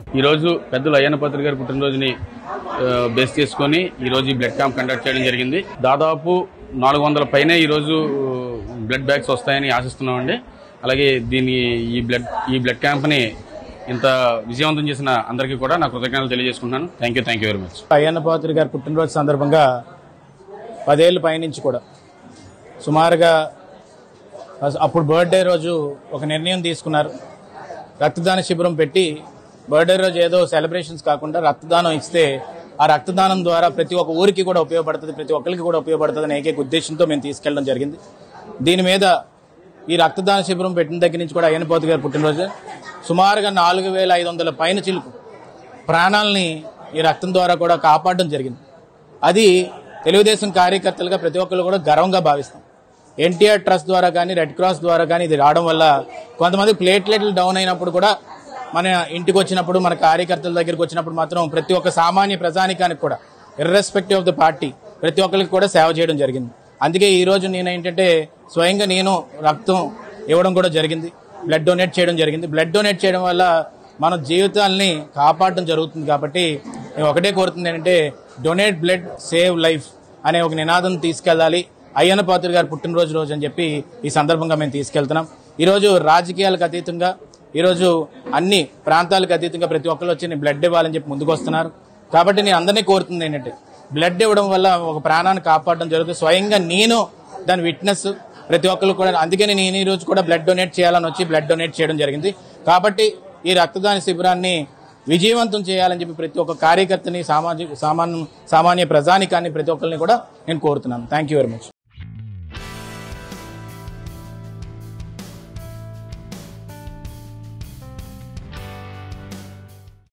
ఈరోజు పెద్దలు అయ్యన్న పత్రి గారి పుట్టినరోజుని ఆ, బేస్ చేసుకొని ఈరోజు ఈ బ్లడ్ క్యాంప్ కండక్ట్ చేయడం జరిగింది దాదాపు నాలుగు వందల పైనే ఈరోజు బ్లడ్ బ్యాగ్స్ వస్తాయని ఆశిస్తున్నామండి అలాగే దీని ఈ బ్లడ్ ఈ బ్లడ్ క్యాంప్ని ఇంత విజయవంతం చేసిన అందరికీ కూడా నా కృతజ్ఞతలు తెలియజేసుకుంటున్నాను thank you thank you very much Ayyanna Patri గారి పుట్టినరోజు సందర్భంగా పదేళ్ళ పైనుంచి కూడా సుమారుగా అస- అప్పుడు బర్త్డే రోజు ఒక నిర్ణయం తీసుకున్నారు రక్తదాన శిబిరం పెట్టి బర్త్డే రోజు ఏదో సెలబ్రేషన్స్ కాకుండా రక్తదానం ఇస్తే ఆ రక్తదానం ద్వారా ప్రతి ఒక్క ఊరికి కూడా ఉపయోగపడుతుంది ప్రతి ఒక్కరికి కూడా ఉపయోగపడుతుంది అనే ఏకైక ఉద్దేశంతో మేము తీసుకెళ్ళడం జరిగింది దీని మీద ఈ రక్తదాన శిబిరం పెట్టిన దగ్గర నుంచి కూడా అయ్యనపోతు గారి పుట్టినరోజు సుమారుగా నాలుగు వేల ఐదు వందల పైన చిలుకు ప్రాణాలని ఈ రక్తం ద్వారా కూడా కాపాడడం జరిగింది అది తెలుగుదేశం కార్యకర్తలుగా ప్రతి ఒక్కరు కూడా గర్వంగా భావిస్తాం ఎన్టీఆర్ ట్రస్ట్ ద్వారా కానీ రెడ్ క్రాస్ ద్వారా కానీ ఇది రావడం వల్ల కొంతమంది ప్లేట్లెట్లు డౌన్ అయినప్పుడు కూడా మన ఇంటికి వచ్చినప్పుడు మన కార్యకర్తల దగ్గరికి వచ్చినప్పుడు మాత్రం ప్రతి ఒక్క సామాన్య ప్రజానికానికి కూడా ఇర్రెస్పెక్టివ్ ఆఫ్ ద పార్టీ ప్రతి ఒక్కరికి కూడా సేవ చేయడం జరిగింది అందుకే ఈ రోజు నేను ఏంటంటే స్వయంగా నేను రక్తం ఇవ్వడం కూడా జరిగింది బ్లడ్ డొనేట్ చేయడం జరిగింది బ్లడ్ డొనేట్ చేయడం వల్ల మన జీవితాల్ని కాపాడడం జరుగుతుంది కాబట్టి నేను ఒకటే కోరుతుంది ఏంటంటే డొనేట్ బ్లడ్ సేవ్ లైఫ్ అనే ఒక నినాదం తీసుకెళ్ళాలి అయ్యన్న పాత్ర గారు పుట్టినరోజు రోజు అని చెప్పి ఈ సందర్భంగా మేము తీసుకెళ్తున్నాం ఈరోజు రాజకీయాలకు అతీతంగా ఈరోజు అన్ని ప్రాంతాలకు అతీతంగా ప్రతి ఒక్కరు వచ్చి నేను బ్లడ్ ఇవ్వాలని చెప్పి ముందుకు వస్తున్నారు కాబట్టి నేను అందరినీ కోరుతుంది ఏంటంటే బ్లడ్ ఇవ్వడం వల్ల ఒక ప్రాణాన్ని కాపాడడం జరుగుతుంది స్వయంగా నేను దాని విట్నెస్ ప్రతి ఒక్కరు కూడా అందుకని నేను ఈ రోజు కూడా బ్లడ్ డొనేట్ చేయాలని వచ్చి బ్లడ్ డొనేట్ చేయడం జరిగింది కాబట్టి ఈ రక్తదాన శిబిరాన్ని విజయవంతం చేయాలని చెప్పి ప్రతి ఒక్క కార్యకర్తని సామాజిక సామాన్య సామాన్య ప్రజానికాన్ని ప్రతి ఒక్కరిని కూడా నేను కోరుతున్నాను థ్యాంక్ యూ వెరీ మచ్